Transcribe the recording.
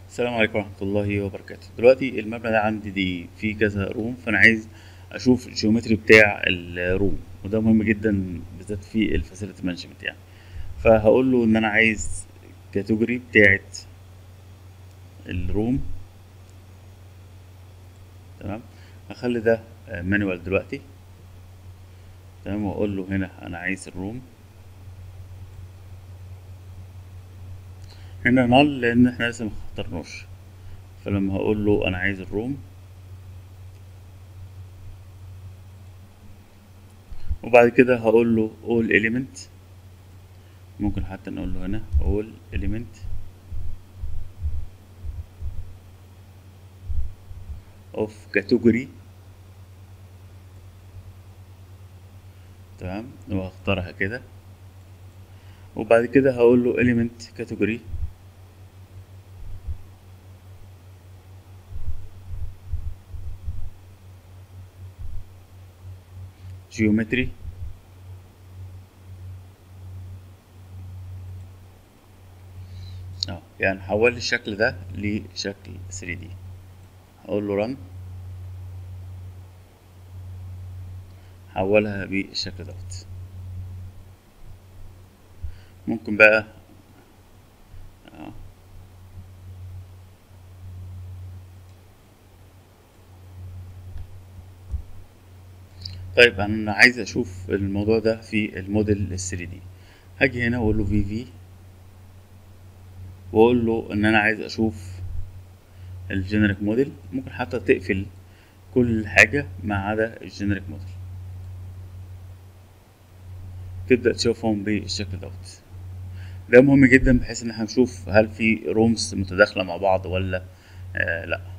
السلام عليكم ورحمة الله وبركاته دلوقتي المبنى ده عندي دي فيه كذا روم فأنا عايز أشوف الجيومتري بتاع الروم وده مهم جدا بالذات في الفاسيلتي مانجمنت يعني فهقول له إن أنا عايز كاتيجوري بتاعت الروم تمام هخلي ده مانوال دلوقتي تمام وأقول له هنا أنا عايز الروم هنا نال لان احنا لسه مختارناش فلما هقول له انا عايز الروم وبعد كده هقول له all element ممكن حتى نقول له هنا all element of category تمام وهختارها كده وبعد كده هقول له element category جيومتري اه يعني حول الشكل ده لشكل 3D هقول له run حولها بالشكل دوت ممكن بقى اه طيب انا عايز اشوف الموضوع ده في الموديل ال 3 دي هاجي هنا واقول له في في واقول له ان انا عايز اشوف الجينيريك موديل ممكن حتى تقفل كل حاجة ما عدا الجينيريك موديل تبدأ تشوفهم بالشكل دوت ده مهم جدا بحيث ان احنا نشوف هل في رومز متداخلة مع بعض ولا آه لا